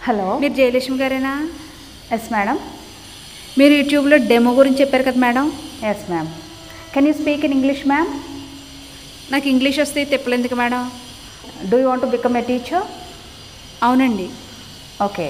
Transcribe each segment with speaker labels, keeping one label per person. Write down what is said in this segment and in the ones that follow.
Speaker 1: Hello
Speaker 2: మీరు జయలక్ష్మి గారేనా
Speaker 1: yes madam
Speaker 2: మీరు యూట్యూబ్లో డెమో గురించి చెప్పారు కదా madam
Speaker 1: yes ma'am can you speak in English ma'am
Speaker 2: నాకు ఇంగ్లీష్ వస్తే తిప్పలేందుకు madam
Speaker 1: do you want to become a teacher
Speaker 2: అవునండి
Speaker 1: okay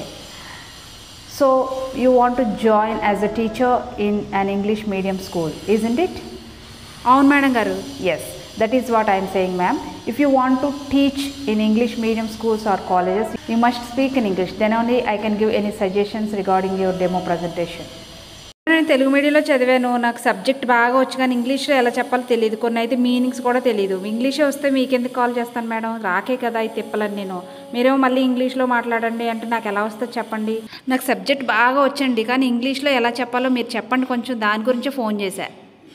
Speaker 1: so you want to join as a teacher in an English medium school isn't it
Speaker 2: అవును madam గారు
Speaker 1: Yes, that is what I am saying, ma'am. If you want to teach in English medium schools or colleges, you must speak in English. Then only I can give any suggestions regarding your demo presentation.
Speaker 2: నేను తెలుగు మీడియంలో చదివాను నాకు subject బాగా వచ్చు కానీ ఇంగ్లీష్లో ఎలా చెప్పాలో తెలియదు కొన్ని అయితే మీనింగ్స్ కూడా తెలియదు ఇంగ్లీషే వస్తే మీకెందుకు కాల్ చేస్తాను మేడం రాకే కదా ఇది తిప్పలని నేను మీరేమో మళ్ళీ ఇంగ్లీష్లో మాట్లాడండి అంటే నాకు ఎలా వస్తుందో చెప్పండి నాకు సబ్జెక్ట్ బాగా వచ్చండి కానీ ఇంగ్లీష్లో ఎలా చెప్పాలో మీరు చెప్పండి కొంచెం దాని గురించే ఫోన్ చేశా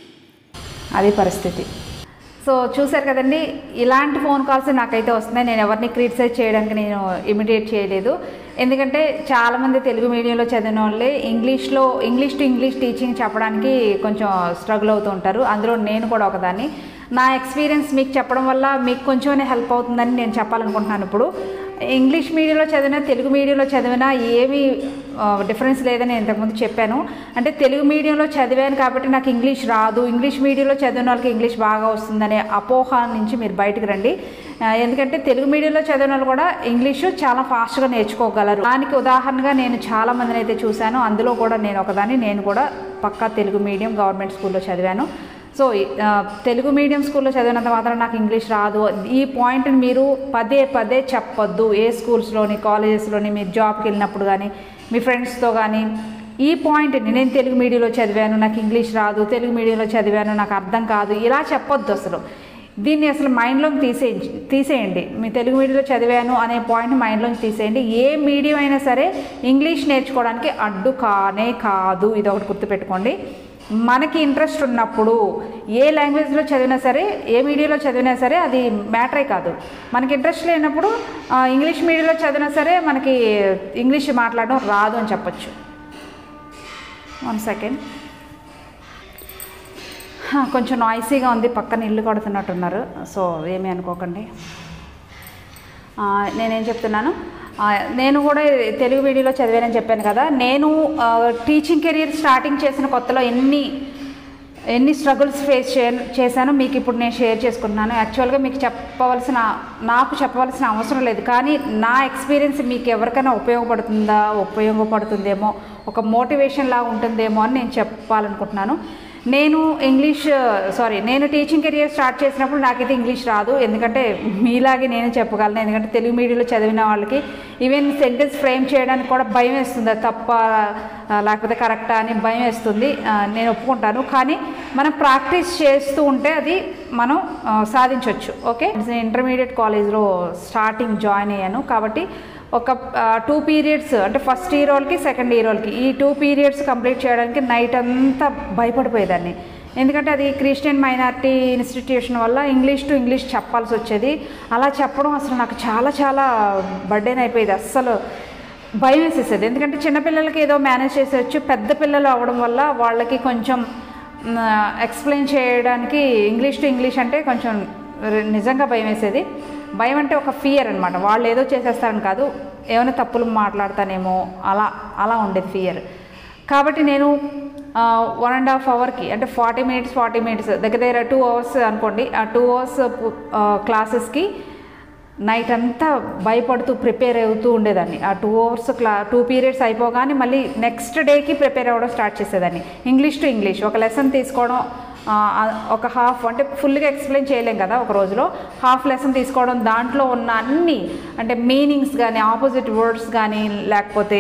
Speaker 1: అది పరిస్థితి సో చూశారు కదండి ఇలాంటి ఫోన్ కాల్స్ నాకైతే వస్తున్నాయి నేను ఎవరిని క్రిటిసైజ్ చేయడానికి నేను ఇమిడియేట్ చేయలేదు ఎందుకంటే చాలామంది తెలుగు మీడియంలో చదివిన వాళ్ళే ఇంగ్లీష్లో ఇంగ్లీష్ టు ఇంగ్లీష్ టీచింగ్ చెప్పడానికి కొంచెం స్ట్రగుల్ అవుతూ ఉంటారు అందులో నేను కూడా ఒకదాన్ని నా ఎక్స్పీరియన్స్ మీకు చెప్పడం వల్ల మీకు కొంచెం హెల్ప్ అవుతుందని నేను చెప్పాలనుకుంటున్నాను ఇప్పుడు ఇంగ్లీష్ మీడియంలో చదివినా తెలుగు మీడియంలో చదివినా ఏమీ డిఫరెన్స్ లేదని నేను ఇంతకుముందు చెప్పాను అంటే తెలుగు మీడియంలో చదివాను కాబట్టి నాకు ఇంగ్లీష్ రాదు ఇంగ్లీష్ మీడియంలో చదివిన వాళ్ళకి ఇంగ్లీష్ బాగా వస్తుందనే అపోహ నుంచి మీరు బయటకు రండి ఆ, ఎందుకంటే తెలుగు మీడియంలో చదివిన వాళ్ళు కూడా ఇంగ్లీషు చాలా ఫాస్ట్గా నేర్చుకోగలరు దానికి ఉదాహరణగా నేను చాలా మందిని అయితే చూశాను అందులో కూడా నేను ఒకదాన్ని నేను కూడా పక్కా తెలుగు మీడియం గవర్నమెంట్ స్కూల్లో చదివాను సో ఆ, తెలుగు మీడియం స్కూల్లో చదివినంత మాత్రం నాకు ఇంగ్లీష్ రాదు ఈ పాయింట్ని మీరు పదే పదే చెప్పొద్దు ఏ స్కూల్స్లోని కాలేజెస్లోని మీరు జాబ్కి వెళ్ళినప్పుడు కానీ మీ ఫ్రెండ్స్తో కానీ ఈ పాయింట్ని నేను తెలుగు మీడియంలో చదివాను నాకు ఇంగ్లీష్ రాదు తెలుగు మీడియంలో చదివాను నాకు అర్థం కాదు ఇలా చెప్పొద్దు అసలు దీన్ని అసలు మైండ్లోకి తీసేయండి తీసేయండి మీ తెలుగు మీడియంలో చదివాను అనే పాయింట్ మైండ్లోకి తీసేయండి ఏ మీడియం అయినా సరే ఇంగ్లీష్ నేర్చుకోవడానికి అడ్డు కానే కాదు ఇది ఒకటి గుర్తుపెట్టుకోండి మనకి ఇంట్రెస్ట్ ఉన్నప్పుడు ఏ లాంగ్వేజ్లో చదివినా సరే ఏ మీడియంలో చదివినా సరే అది మ్యాటరే కాదు మనకి ఇంట్రెస్ట్ లేనప్పుడు ఆ, ఇంగ్లీష్ మీడియంలో చదివినా సరే మనకి ఇంగ్లీష్ మాట్లాడడం రాదు అని చెప్పొచ్చు వన్ సెకండ్ కొంచెం నాయిసీగా ఉంది పక్కన ఇల్లు కొడుతున్నట్టున్నారు సో ఏమీ అనుకోకండి ఆ, నేనేం చెప్తున్నాను ఆ, నేను కూడా తెలుగు మీడియంలో చదివానని చెప్పాను కదా నేను ఆ, టీచింగ్ కెరీర్ స్టార్టింగ్ చేసిన కొత్తలో ఎన్ని ఎన్ని స్ట్రగుల్స్ ఫేస్ చే చేశానో మీకు ఇప్పుడు నేను షేర్ చేసుకుంటున్నాను యాక్చువల్గా మీకు చెప్పవలసిన నాకు చెప్పవలసిన అవసరం లేదు కానీ నా ఎక్స్పీరియన్స్ మీకు ఎవరికైనా ఉపయోగపడుతుందా ఉపయోగపడుతుందేమో ఒక మోటివేషన్ లాగా ఉంటుందేమో అని నేను చెప్పాలనుకుంటున్నాను నేను ఇంగ్లీష్ సారీ నేను టీచింగ్ కెరియర్ స్టార్ట్ చేసినప్పుడు నాకైతే ఇంగ్లీష్ రాదు ఎందుకంటే మీలాగే నేను చెప్పగలను ఎందుకంటే తెలుగు మీడియంలో చదివిన వాళ్ళకి ఈవెన్ సెంటెన్స్ ఫ్రేమ్ చేయడానికి కూడా భయం వేస్తుంది అది తప్ప ఆ, లేకపోతే కరెక్టా అని భయం వేస్తుంది ఆ, నేను ఒప్పుకుంటాను కానీ మనం ప్రాక్టీస్ చేస్తూ ఉంటే అది మనం ఆ, సాధించవచ్చు ఓకే ఇంటర్మీడియట్ కాలేజ్లో స్టార్టింగ్ జాయిన్ అయ్యాను కాబట్టి ఒక టూ పీరియడ్స్ అంటే ఫస్ట్ ఇయర్ వాళ్ళకి సెకండ్ ఇయర్ వాళ్ళకి ఈ టూ పీరియడ్స్ కంప్లీట్ చేయడానికి నైట్ అంతా భయపడిపోయేదాన్ని ఎందుకంటే అది క్రిస్టియన్ మైనారిటీ ఇన్స్టిట్యూషన్ వల్ల ఇంగ్లీష్ టు ఇంగ్లీష్ చెప్పాల్సి వచ్చేది అలా చెప్పడం అసలు నాకు చాలా చాలా బర్డెన్ అయిపోయేది అస్సలు భయం వేసేసేది ఎందుకంటే చిన్నపిల్లలకి ఏదో మేనేజ్ చేసేయచ్చు పెద్ద పిల్లలు అవ్వడం వల్ల వాళ్ళకి కొంచెం ఎక్స్ప్లెయిన్ చేయడానికి ఇంగ్లీష్ టు ఇంగ్లీష్ అంటే కొంచెం రి- నిజంగా భయం వేసేది భయం అంటే ఒక ఫియర్ అనమాట వాళ్ళు ఏదో చేసేస్తారని కాదు ఏమైనా తప్పులు మాట్లాడతానేమో అలా అలా ఉండేది ఫియర్ కాబట్టి నేను వన్ అండ్ హాఫ్ అవర్కి అంటే ఫార్టీ మినిట్స్ ఫార్టీ మినిట్స్ దగ్గర దగ్గర టూ అవర్స్ అనుకోండి ఆ టూ అవర్స్ క్లాసెస్కి నైట్ అంతా భయపడుతూ ప్రిపేర్ అవుతూ ఉండేదాన్ని ఆ టూ అవర్స్ క్లా టూ పీరియడ్స్ అయిపోగానే మళ్ళీ నెక్స్ట్ డేకి ప్రిపేర్ అవ్వడం స్టార్ట్ చేసేదాన్ని ఇంగ్లీష్ టు ఇంగ్లీష్ ఒక లెసన్ తీసుకోవడం ఆ, ఆ, ఒక హాఫ్ అంటే ఫుల్గా ఎక్స్ప్లెయిన్ చేయలేం కదా ఒక రోజులో హాఫ్ లెసన్ తీసుకోవడం దాంట్లో ఉన్న అన్ని అంటే మీనింగ్స్ కానీ ఆపోజిట్ వర్డ్స్ కానీ లేకపోతే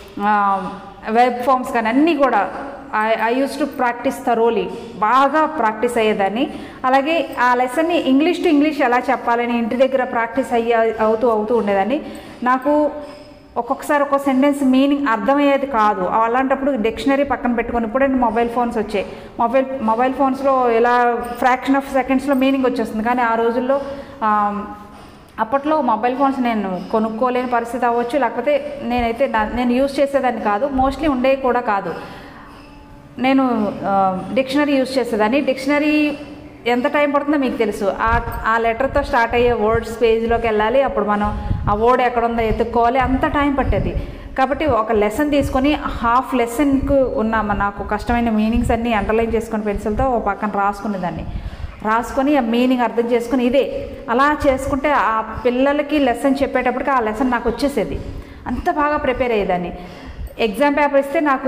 Speaker 1: వెబ్ ఫామ్స్ కానీ అన్నీ కూడా I I use to practise thoroughly బాగా ప్రాక్టీస్ అయ్యేదాన్ని అలాగే ఆ లెసన్ని ఇంగ్లీష్ టు ఇంగ్లీష్ ఎలా చెప్పాలని ఇంటి దగ్గర ప్రాక్టీస్ అయ్యే అవుతూ అవుతూ ఉండేదాన్ని నాకు ఒక్కొక్కసారి ఒక్కొక్క సెంటెన్స్ మీనింగ్ అర్థమయ్యేది కాదు అలాంటప్పుడు డిక్షనరీ పక్కన పెట్టుకొని ఇప్పుడంటే మొబైల్ ఫోన్స్ వచ్చాయి మొబైల్ మొబైల్ ఫోన్స్లో ఎలా ఫ్రాక్షన్ ఆఫ్ సెకండ్స్లో మీనింగ్ వచ్చేస్తుంది కానీ ఆ రోజుల్లో ఆ, అప్పట్లో మొబైల్ ఫోన్స్ నేను కొనుక్కోలేని పరిస్థితి అవ్వచ్చు లేకపోతే నేనైతే నా- నేను యూజ్ చేసేదాన్ని కాదు మోస్ట్లీ ఉండేవి కూడా కాదు నేను డిక్షనరీ యూజ్ చేసేదాన్ని డిక్షనరీ ఎంత టైం పడుతుందో మీకు తెలుసు ఆ ఆ లెటర్తో స్టార్ట్ అయ్యే వర్డ్స్ పేజ్లోకి వెళ్ళాలి అప్పుడు మనం ఆ వర్డ్ ఎక్కడ ఉందో ఎత్తుక్కోవాలి అంత టైం పట్టేది కాబట్టి ఒక లెసన్ తీసుకొని హాఫ్ లెసన్కు ఉన్న మన నాకు కష్టమైన మీనింగ్స్ అన్నీ అండర్లైన్ చేసుకొని పెన్సిల్తో ఒక పక్కన రాసుకునేదాన్ని రాసుకొని ఆ మీనింగ్ అర్థం చేసుకుని ఇదే అలా చేసుకుంటే ఆ పిల్లలకి లెసన్ చెప్పేటప్పటికి ఆ లెసన్ నాకు వచ్చేసేది అంత బాగా ప్రిపేర్ అయ్యేదాన్ని ఎగ్జామ్ పేపర్ ఇస్తే నాకు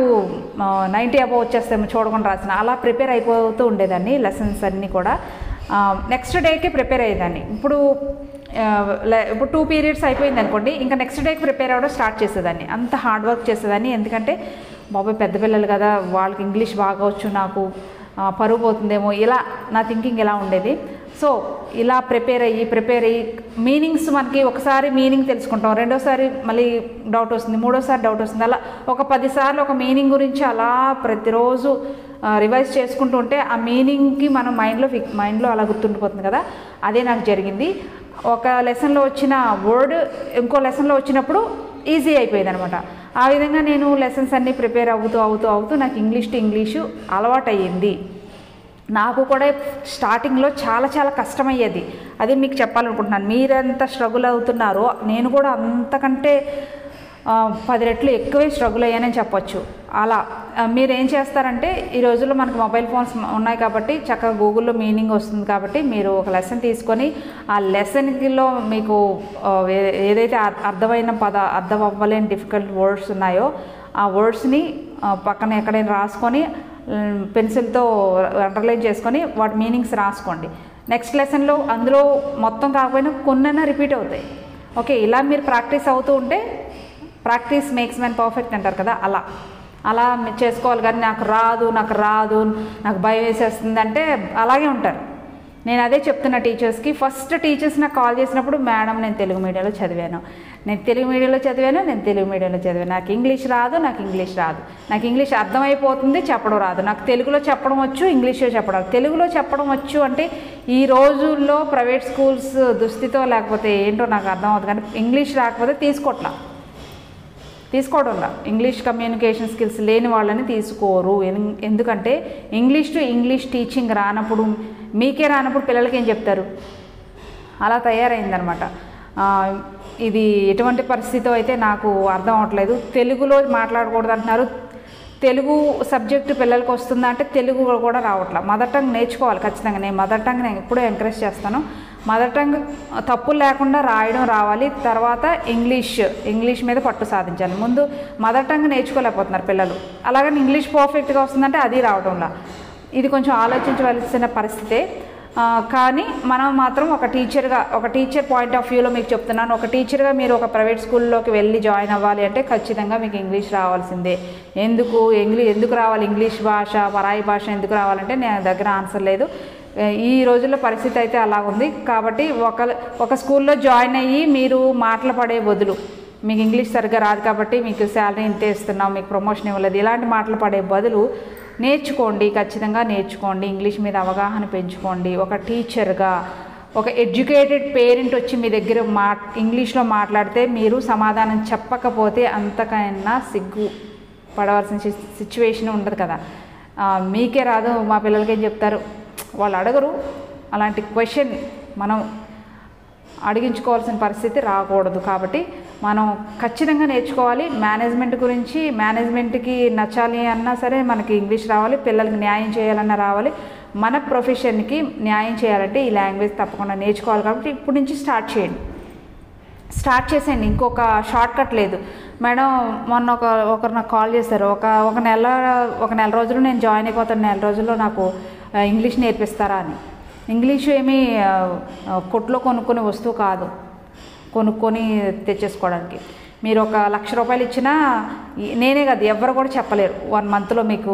Speaker 1: నైంటీ అబవ్ వచ్చేస్తాము చూడకుండా రాసిన అలా ప్రిపేర్ అయిపోతూ ఉండేదాన్ని లెసన్స్ అన్నీ కూడా నెక్స్ట్ డేకి ప్రిపేర్ అయ్యేదాన్ని ఇప్పుడు ఆ, లే- ఇప్పుడు టూ పీరియడ్స్ అయిపోయింది అనుకోండి ఇంకా నెక్స్ట్ డేకి ప్రిపేర్ అవ్వడం స్టార్ట్ చేసేదాన్ని అంత హార్డ్ వర్క్ చేసేదాన్ని ఎందుకంటే బాబాయ్ పెద్ద పిల్లలు కదా వాళ్ళకి ఇంగ్లీష్ బాగా వచ్చు నాకు ఆ, పరుగు పోతుందేమో ఇలా నా థింకింగ్ ఇలా ఉండేది సో ఇలా ప్రిపేర్ అయ్యి ప్రిపేర్ అయ్యి మీనింగ్స్ మనకి ఒకసారి మీనింగ్ తెలుసుకుంటాం రెండోసారి మళ్ళీ డౌట్ వస్తుంది మూడోసారి డౌట్ వస్తుంది అలా ఒక పదిసార్లు ఒక మీనింగ్ గురించి అలా ప్రతిరోజు రివైజ్ చేసుకుంటూ ఉంటే ఆ మీనింగ్కి మనం మైండ్లో ఫిక్ మైండ్లో అలా గుర్తుండిపోతుంది కదా అదే నాకు జరిగింది ఒక లెసన్లో వచ్చిన వర్డ్ ఇంకో లెసన్లో వచ్చినప్పుడు ఈజీ అయిపోయింది అనమాట ఆ విధంగా నేను లెసన్స్ అన్నీ ప్రిపేర్ అవుతూ అవుతూ అవుతూ నాకు ఇంగ్లీష్ టు ఇంగ్లీషు అలవాటు అయ్యింది నాకు కూడా స్టార్టింగ్లో చాలా చాలా కష్టమయ్యేది అది మీకు చెప్పాలనుకుంటున్నాను మీరెంత స్ట్రగుల్ అవుతున్నారో నేను కూడా అంతకంటే ఆ, పది రెట్లు ఎక్కువే స్ట్రగుల్ అయ్యానని చెప్పొచ్చు అలా ఆ, మీరు ఏం చేస్తారంటే ఈ రోజుల్లో మనకు మొబైల్ ఫోన్స్ ఉన్నాయి కాబట్టి చక్కగా గూగుల్లో మీనింగ్ వస్తుంది కాబట్టి మీరు ఒక లెసన్ తీసుకొని ఆ లెసన్లో మీకు ఆ, ఏ- ఏదైతే అర్- అర్థమైన పద అర్థం అవ్వలేని డిఫికల్ట్ వర్డ్స్ ఉన్నాయో ఆ వర్డ్స్ని పక్కన ఎక్కడైనా రాసుకొని పెన్సిల్తో అండర్లైన్ చేసుకొని వాటి మీనింగ్స్ రాసుకోండి నెక్స్ట్ లెసన్లో అందులో మొత్తం కాకపోయినా కొన్నైనా రిపీట్ అవుతాయి ఓకే ఇలా మీరు ప్రాక్టీస్ అవుతూ ఉంటే ప్రాక్టీస్ మేక్స్ మ్యాన్ పర్ఫెక్ట్ అంటారు కదా అలా అలా మీరు చేసుకోవాలి కానీ నాకు రాదు నాకు రాదు నాకు భయం వేసేస్తుంది అంటే అలాగే ఉంటారు నేను అదే చెప్తున్నా టీచర్స్కి ఫస్ట్ టీచర్స్ నాకు కాల్ చేసినప్పుడు మేడం నేను తెలుగు మీడియంలో చదివాను నేను తెలుగు మీడియంలో చదివాను నేను తెలుగు మీడియంలో చదివాను నాకు ఇంగ్లీష్ రాదు నాకు ఇంగ్లీష్ రాదు నాకు ఇంగ్లీష్ అర్థమైపోతుంది చెప్పడం రాదు నాకు తెలుగులో చెప్పడం వచ్చు ఇంగ్లీష్లో చెప్పడం రాదు. తెలుగులో చెప్పడం వచ్చు అంటే ఈ రోజుల్లో ప్రైవేట్ స్కూల్స్ దుస్థితో లేకపోతే ఏంటో నాకు అర్థం అవుతుంది కానీ ఇంగ్లీష్ రాకపోతే తీసుకోవట్లా తీసుకోవడంలా ఇంగ్లీష్ కమ్యూనికేషన్ స్కిల్స్ లేని వాళ్ళని తీసుకోరు ఎన్- ఎందుకంటే ఇంగ్లీష్ టు ఇంగ్లీష్ టీచింగ్ రానప్పుడు మీకే రానప్పుడు పిల్లలకి ఏం చెప్తారు అలా తయారైందనమాట ఆ, ఇది ఎటువంటి పరిస్థితి అయితే నాకు అర్థం అవట్లేదు తెలుగులో మాట్లాడకూడదు అంటున్నారు తెలుగు సబ్జెక్టు పిల్లలకి వస్తుందా అంటే తెలుగు కూడా రావట్లేదు మదర్ టంగ్ నేర్చుకోవాలి ఖచ్చితంగా నేను మదర్ టంగ్ నేను ఎప్పుడూ ఎంకరేజ్ చేస్తాను మదర్ టంగ్ తప్పులు లేకుండా రాయడం రావాలి తర్వాత ఇంగ్లీష్ ఇంగ్లీష్ మీద పట్టు సాధించాలి ముందు మదర్ టంగ్ నేర్చుకోలేకపోతున్నారు పిల్లలు అలాగని ఇంగ్లీష్ పర్ఫెక్ట్గా వస్తుందంటే అది రావడంలా ఇది కొంచెం ఆలోచించవలసిన పరిస్థితే ఆ, కానీ మనం మాత్రం ఒక టీచర్గా ఒక టీచర్ పాయింట్ ఆఫ్ వ్యూలో మీకు చెప్తున్నాను ఒక టీచర్గా మీరు ఒక ప్రైవేట్ స్కూల్లోకి వెళ్ళి జాయిన్ అవ్వాలి అంటే ఖచ్చితంగా మీకు ఇంగ్లీష్ రావాల్సిందే ఎందుకు ఇంగ్లీష్ ఎందుకు రావాలి ఇంగ్లీష్ భాష పరాయి భాష ఎందుకు రావాలంటే నేను దగ్గర ఆన్సర్ లేదు ఈ రోజుల్లో పరిస్థితి అయితే అలా ఉంది కాబట్టి ఒక ఒక స్కూల్లో జాయిన్ అయ్యి మీరు మాటలు పడే బదులు మీకు ఇంగ్లీష్ సరిగ్గా రాదు కాబట్టి మీకు శాలరీ ఇంతే ఇస్తున్నాం మీకు ప్రమోషన్ ఇవ్వలేదు ఇలాంటి మాటలు పడే బదులు నేర్చుకోండి ఖచ్చితంగా నేర్చుకోండి ఇంగ్లీష్ మీద అవగాహన పెంచుకోండి ఒక టీచర్గా ఒక ఎడ్యుకేటెడ్ పేరెంట్ వచ్చి మీ దగ్గర మా ఇంగ్లీష్లో మాట్లాడితే మీరు సమాధానం చెప్పకపోతే అంతకైనా సిగ్గు పడవలసిన సిచ్యువేషన్ ఉండదు కదా ఆ, మీకే రాదు మా పిల్లలకి ఏం చెప్తారు వాళ్ళు అడగరు అలాంటి క్వశ్చన్ మనం అడిగించుకోవాల్సిన పరిస్థితి రాకూడదు కాబట్టి మనం ఖచ్చితంగా నేర్చుకోవాలి మేనేజ్మెంట్ గురించి మేనేజ్మెంట్కి నచ్చాలి అన్నా సరే మనకి ఇంగ్లీష్ రావాలి పిల్లలకి న్యాయం చేయాలన్నా రావాలి మన ప్రొఫెషన్కి న్యాయం చేయాలంటే ఈ లాంగ్వేజ్ తప్పకుండా నేర్చుకోవాలి కాబట్టి ఇప్పటి నుంచి స్టార్ట్ చేయండి స్టార్ట్ చేసేయండి ఇంకొక షార్ట్ కట్ లేదు మేడం మొన్న ఒక ఒకరు నాకు కాల్ చేశారు ఒక ఒక నెల ఒక నెల రోజులు నేను జాయిన్ అయిపోతాను నెల రోజుల్లో నాకు ఆ, ఇంగ్లీష్ నేర్పిస్తారా అని ఇంగ్లీషు ఏమీ ఆ, ఆ, కొట్లో కొనుక్కునే వస్తువు కాదు కొనుక్కొని తెచ్చేసుకోవడానికి మీరు ఒక లక్ష రూపాయలు ఇచ్చినా ఈ- నేనే కాదు ఎవరు కూడా చెప్పలేరు వన్ మంత్లో మీకు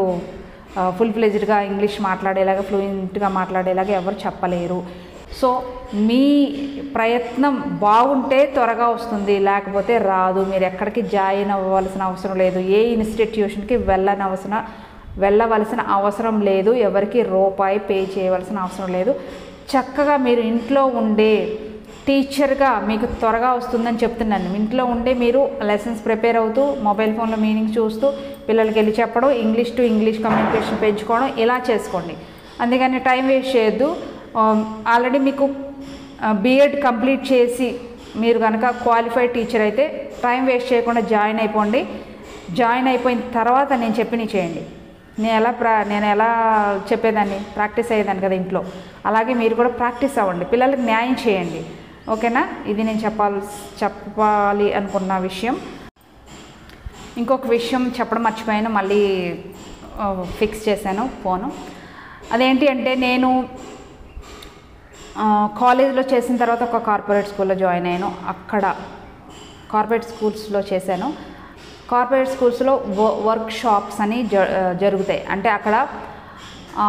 Speaker 1: ఫుల్ ఫ్లెజ్డ్గా ఇంగ్లీష్ మాట్లాడేలాగా ఫ్లూయెంట్గా మాట్లాడేలాగా ఎవరు చెప్పలేరు సో మీ ప్రయత్నం బాగుంటే త్వరగా వస్తుంది లేకపోతే రాదు మీరు ఎక్కడికి జాయిన్ అవ్వాల్సిన అవసరం లేదు ఏ ఇన్స్టిట్యూషన్కి వెళ్ళని అవసరం వెళ్ళవలసిన అవసరం లేదు ఎవరికి రూపాయి పే చేయవలసిన అవసరం లేదు చక్కగా మీరు ఇంట్లో ఉండే టీచర్గా మీకు త్వరగా వస్తుందని చెప్తున్నాను ఇంట్లో ఉండే మీరు లెసన్స్ ప్రిపేర్ అవుతూ మొబైల్ ఫోన్లో మీనింగ్ చూస్తూ పిల్లలకి వెళ్ళి చెప్పడం ఇంగ్లీష్ టు ఇంగ్లీష్ కమ్యూనికేషన్ పెంచుకోవడం ఇలా చేసుకోండి అందుకని టైం వేస్ట్ చేయొద్దు ఆల్రెడీ మీకు బీఎడ్ కంప్లీట్ చేసి మీరు కనుక క్వాలిఫైడ్ టీచర్ అయితే టైం వేస్ట్ చేయకుండా జాయిన్ అయిపోండి జాయిన్ అయిపోయిన తర్వాత నేను చెప్పినవి చేయండి నేను ఎలా ప్రా నేను ఎలా చెప్పేదాన్ని ప్రాక్టీస్ అయ్యేదాన్ని కదా ఇంట్లో అలాగే మీరు కూడా ప్రాక్టీస్ అవ్వండి పిల్లలకి న్యాయం చేయండి ఓకేనా ఇది నేను చెప్పాలి చెప్పాలి అనుకున్న విషయం ఇంకొక విషయం చెప్పడం మర్చిపోయాను మళ్ళీ ఆ, ఫిక్స్ చేశాను ఫోను అదేంటి అంటే నేను ఆ, కాలేజీలో చేసిన తర్వాత ఒక కార్పొరేట్ స్కూల్లో జాయిన్ అయ్యాను అక్కడ కార్పొరేట్ స్కూల్స్లో చేశాను కార్పొరేట్ స్కూల్స్లో వర్క్ షాప్స్ అని జ జరుగుతాయి అంటే అక్కడ ఆ,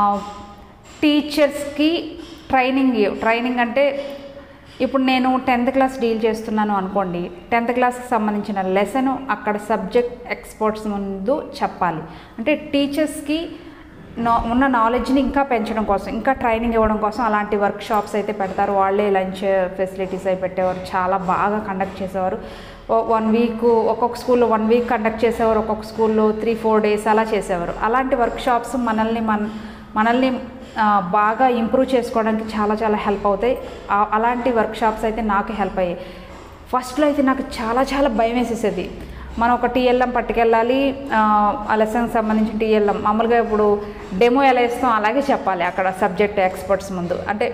Speaker 1: టీచర్స్కి ట్రైనింగ్ ట్రైనింగ్ అంటే ఇప్పుడు నేను టెన్త్ క్లాస్ డీల్ చేస్తున్నాను అనుకోండి టెన్త్ క్లాస్కి సంబంధించిన లెసన్ అక్కడ సబ్జెక్ట్ ఎక్స్పర్ట్స్ ముందు చెప్పాలి అంటే టీచర్స్కి నా ఉన్న నాలెడ్జ్ని ఇంకా పెంచడం కోసం ఇంకా ట్రైనింగ్ ఇవ్వడం కోసం అలాంటి వర్క్ షాప్స్ అయితే పెడతారు వాళ్ళే లంచ్ ఫెసిలిటీస్ అయి పెట్టేవారు చాలా బాగా కండక్ట్ చేసేవారు వన్ వీక్ ఒక్కొక్క స్కూల్లో వన్ వీక్ కండక్ట్ చేసేవారు ఒక్కొక్క స్కూల్లో త్రీ ఫోర్ డేస్ అలా చేసేవారు అలాంటి వర్క్ షాప్స్ మనల్ని మన మనల్ని ఆ, బాగా ఇంప్రూవ్ చేసుకోవడానికి చాలా చాలా హెల్ప్ అవుతాయి ఆ- అలాంటి వర్క్ షాప్స్ అయితే నాకు హెల్ప్ అయ్యాయి ఫస్ట్లో అయితే నాకు చాలా చాలా భయం వేసేసేది మనం ఒక టీఎల్ఎం పట్టుకెళ్ళాలి ఆ, ఆ లెసన్కి సంబంధించిన టీఎల్ఎం మామూలుగా ఇప్పుడు డెమో ఎలా ఇస్తాం అలాగే చెప్పాలి అక్కడ సబ్జెక్ట్ ఎక్స్పర్ట్స్ ముందు అంటే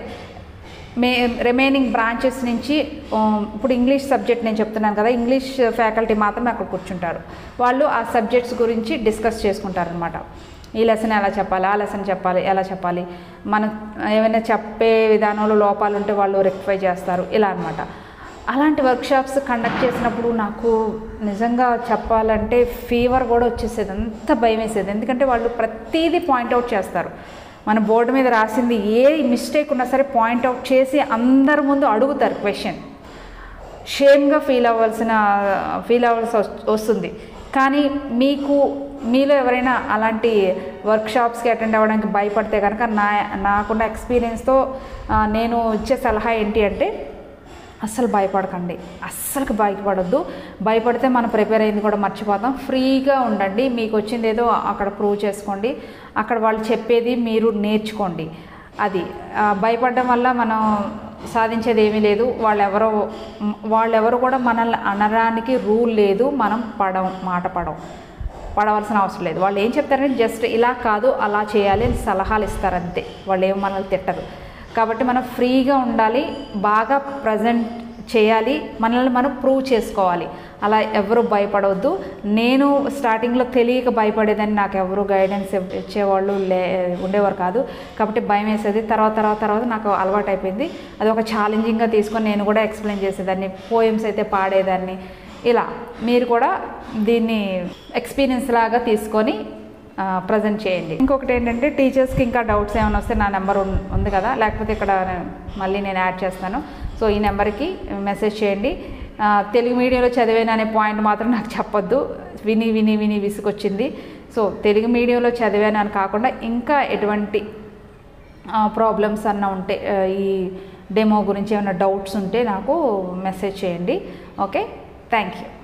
Speaker 1: మే రిమైనింగ్ బ్రాంచెస్ నుంచి ఆ, ఇప్పుడు ఇంగ్లీష్ సబ్జెక్ట్ నేను చెప్తున్నాను కదా ఇంగ్లీష్ ఫ్యాకల్టీ మాత్రమే అక్కడ కూర్చుంటారు వాళ్ళు ఆ సబ్జెక్ట్స్ గురించి డిస్కస్ చేసుకుంటారు అనమాట ఈ లెసన్ ఎలా చెప్పాలి ఆ లెసన్ చెప్పాలి ఎలా చెప్పాలి మనం ఏమైనా చెప్పే విధానంలో లోపాలు ఉంటే వాళ్ళు రెక్టిఫై చేస్తారు ఇలా అనమాట అలాంటి వర్క్షాప్స్ కండక్ట్ చేసినప్పుడు నాకు నిజంగా చెప్పాలంటే ఫీవర్ కూడా వచ్చేసేది అంత భయం వేసేది ఎందుకంటే వాళ్ళు ప్రతిదీ పాయింట్అవుట్ చేస్తారు మన బోర్డు మీద రాసింది ఏ మిస్టేక్ ఉన్నా సరే పాయింట్అవుట్ చేసి అందరి ముందు అడుగుతారు క్వశ్చన్ షేమ్గా ఫీల్ అవ్వాల్సిన ఫీల్ అవ్వాల్సి వస్- వస్తుంది కానీ మీకు మీలో ఎవరైనా అలాంటి వర్క్షాప్స్కి అటెండ్ అవ్వడానికి భయపడితే కనుక నా నాకున్న ఎక్స్పీరియన్స్తో ఆ, నేను ఇచ్చే సలహా ఏంటి అంటే అస్సలు భయపడకండి అస్సలు భయపడొద్దు భయపడితే మనం ప్రిపేర్ అయింది కూడా మర్చిపోతాం ఫ్రీగా ఉండండి మీకు వచ్చింది ఏదో అక్కడ ప్రూవ్ చేసుకోండి అక్కడ వాళ్ళు చెప్పేది మీరు నేర్చుకోండి అది ఆ, భయపడడం వల్ల మనం సాధించేది ఏమీ లేదు వాళ్ళెవరో వాళ్ళెవరు కూడా మనల్ని అనడానికి రూల్ లేదు మనం పడం మాట పడం పడవలసిన అవసరం లేదు వాళ్ళు ఏం చెప్తారంటే జస్ట్ ఇలా కాదు అలా చేయాలి అని సలహాలు ఇస్తారు అంతే వాళ్ళు ఏం మనల్ని తిట్టరు కాబట్టి మనం ఫ్రీగా ఉండాలి బాగా ప్రజెంట్ చేయాలి మనల్ని మనం ప్రూవ్ చేసుకోవాలి అలా ఎవరు భయపడవద్దు నేను స్టార్టింగ్లో తెలియక భయపడేదని నాకు ఎవరు గైడెన్స్ ఇచ్చేవాళ్ళు లే ఉండేవారు కాదు కాబట్టి భయం వేసేది తర్వాత తర్వాత తర్వాత నాకు అలవాటు అయిపోయింది అది ఒక ఛాలెంజింగ్గా తీసుకొని నేను కూడా ఎక్స్ప్లెయిన్ చేసేదాన్ని పోయమ్స్ అయితే పాడేదాన్ని ఇలా మీరు కూడా దీన్ని ఎక్స్పీరియన్స్ లాగా తీసుకొని ప్రజెంట్ చేయండి ఇంకొకటి ఏంటంటే టీచర్స్కి ఇంకా డౌట్స్ ఏమైనా వస్తే నా నెంబర్ ఉన్- ఉంది కదా లేకపోతే ఇక్కడ మళ్ళీ నేను యాడ్ చేస్తాను సో ఈ నెంబర్కి మెసేజ్ చేయండి ఆ, తెలుగు మీడియంలో చదివాను అనే పాయింట్ మాత్రం నాకు చెప్పొద్దు విని విని విని విసుకొచ్చింది సో తెలుగు మీడియంలో చదివాను అని కాకుండా ఇంకా ఎటువంటి ప్రాబ్లమ్స్ అన్న ఉంటే ఆ, ఈ డెమో గురించి ఏమైనా డౌట్స్ ఉంటే నాకు మెసేజ్ చేయండి ఓకే థ్యాంక్ యూ